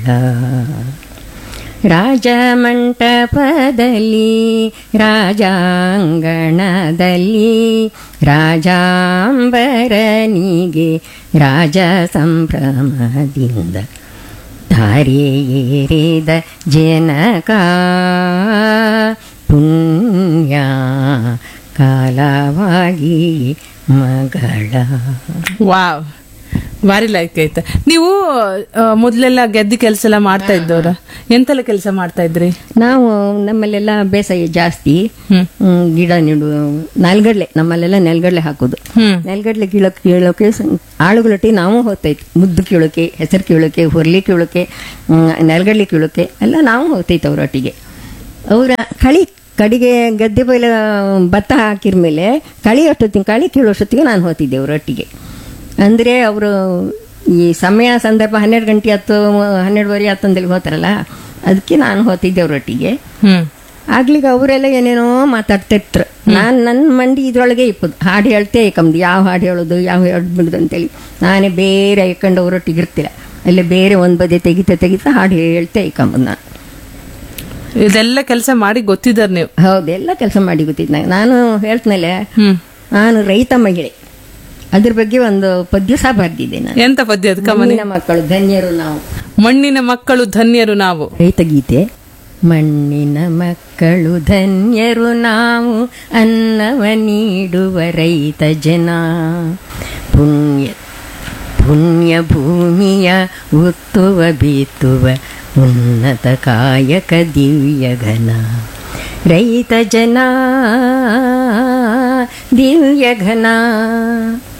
ರಾಜಮಂಟಪದಲ್ಲಿ ರಾಜಾಂಗಣದಲ್ಲಿ ರಾಜಾಂಬರನಿಗೆ ರಾಜ ಸಂಭ್ರಮದಿಂದ ಧಾರೆ ಏರಿದ ಜನಕ ಪುಣ್ಯ ಕಾಲವಾಗಿ ಮಗಳ ವಾವ್ ಭಾರಿ ಲೈಕ್ ಆಯ್ತು ನೀವು ಆ, ಮೊದ್ಲೆಲ್ಲ ಗೆದ್ದಿ ಕೆಲಸ ಎಲ್ಲ ಮಾಡ್ತಾ ಇದ್ದವ್ರ ಎಂತೆಲ್ಲ ಕೆಲಸ ಮಾಡ್ತಾ ಇದ್ರಿ ನಾವು ನಮ್ಮಲ್ಲೆಲ್ಲ ಬೇಸಾಯ ಜಾಸ್ತಿ ಹ್ಮ್. ಹ್ಮ್, ಗಿಡ ನೆಡು ನೆಲ್ಗಡ್ಲೆ ನಮ್ಮಲ್ಲೆಲ್ಲ ನೆಲ್ಗಡ್ಲೆ ಹಾಕೋದು ಹ್ಮ್ ನೆಲ್ಗಡ್ಲೆ ಕೀಳೋಕೆ ಕೀಳೋಕೆ ಸ- ಆಳುಗಳೊಟ್ಟಿ ನಾವು ಹೋಗ್ತೈತಿ ಮುದ್ದು ಕೀಳೋಕೆ ಹೆಸರು ಕೀಳೋಕೆ ಹುರ್ಲಿ ಕೀಳೋಕೆ ಹ್ಮ್, ನೆಲ್ಗಡ್ಲೆ ಕೀಳೋಕೆ ಎಲ್ಲ ನಾವು ಹೋಗ್ತೈತೆ ಅವರೊಟ್ಟಿಗೆ ಅವರ ಕಳಿ ಕಡಿಗೆ ಗದ್ದೆ ಬೈಲ ಭತ್ತ ಹಾಕಿರ್ಮೇಲೆ ಕಳಿ ಅಷ್ಟೊತ್ತಿಗೆ ಕಳಿ ಕೀಳೋಷ್ಟೊತ್ತಿಗೆ ನಾನು ಹೋಗ್ತಿದ್ದೆ ಅವರೊಟ್ಟಿಗೆ ಅಂದರೆ ಅವರು ಈ ಸಮಯ ಸಂದರ್ಭ ಹನ್ನೆರಡು ಗಂಟೆ ಹತ್ತು ಹನ್ನೆರಡುವರೆ ಹತ್ತೊಂದಲ್ಲಿ ಹೋತಾರಲ್ಲ ಅದಕ್ಕೆ ನಾನು ಹೋಗ್ತಿದ್ದೆ ಅವರೊಟ್ಟಿಗೆ ಹ್ಮ್ ಆಗ್ಲಿಗೆ ಅವರೆಲ್ಲ ಏನೇನೋ ಮಾತಾಡ್ತಿರ್ತಾರೆ ನಾನು ನನ್ನ ಮಂಡಿ ಇದ್ರೊಳಗೆ ಇಪ್ಪದು ಹಾಡು ಹೇಳ್ತೇ ಕಮ್ದು ಯಾವ ಹಾಡು ಹೇಳೋದು ಯಾವ ಹಾಡು ಬಿಡೋದು ಅಂತೇಳಿ ನಾನೇ ಬೇರೆ ಐಕೊಂಡು ಅವರೊಟ್ಟಿಗೆ ಇರ್ತಿಲ್ಲ ಅಲ್ಲೇ ಬೇರೆ ಒಂದು ಬದಿ ತೆಗಿತಾ ತೆಗಿತಾ ಹಾಡು ಹೇಳ್ತೇ ಐಕೊಂಬದು ನಾನು ಇದೆಲ್ಲ ಕೆಲಸ ಮಾಡಿ ಗೊತ್ತಿದ್ದಾರ ನೀವು ಹೌದು ಎಲ್ಲ ಕೆಲಸ ಮಾಡಿ ಗೊತ್ತಿದ್ದು ನಂಗೆ ನಾನು ಹೇಳ್ತನಲ್ಲ ಹ್ಮ್ ನಾನು ರೈತ ಮಹಿಳೆ ಅದ್ರ ಬಗ್ಗೆ ಒಂದು ಪದ್ಯ ಸಹ ಬರ್ದಿದ್ದೆ ನಾನು ಎಂತ ಪದ್ಯ ಅದು ಕಮನಿ ಮಣ್ಣಿನ ಮಕ್ಕಳು ಧನ್ಯರು ನಾವು ಮಣ್ಣಿನ ಮಕ್ಕಳು ಧನ್ಯರು ನಾವು ರೈತ ಗೀತೆ ಮಣ್ಣಿನ ಮಕ್ಕಳು ಧನ್ಯರು ನಾವು ಅನ್ನವ ನೀಡುವ ರೈತ ಜನ ಪುಣ್ಯ ಪುಣ್ಯ ಭೂಮಿಯ ಉತ್ತುವ ಬೀತುವ ಉನ್ನತ ಕಾಯಕ ದಿವ್ಯ ಘನ ರೈತ ಜನ ದಿವ್ಯ ಘನ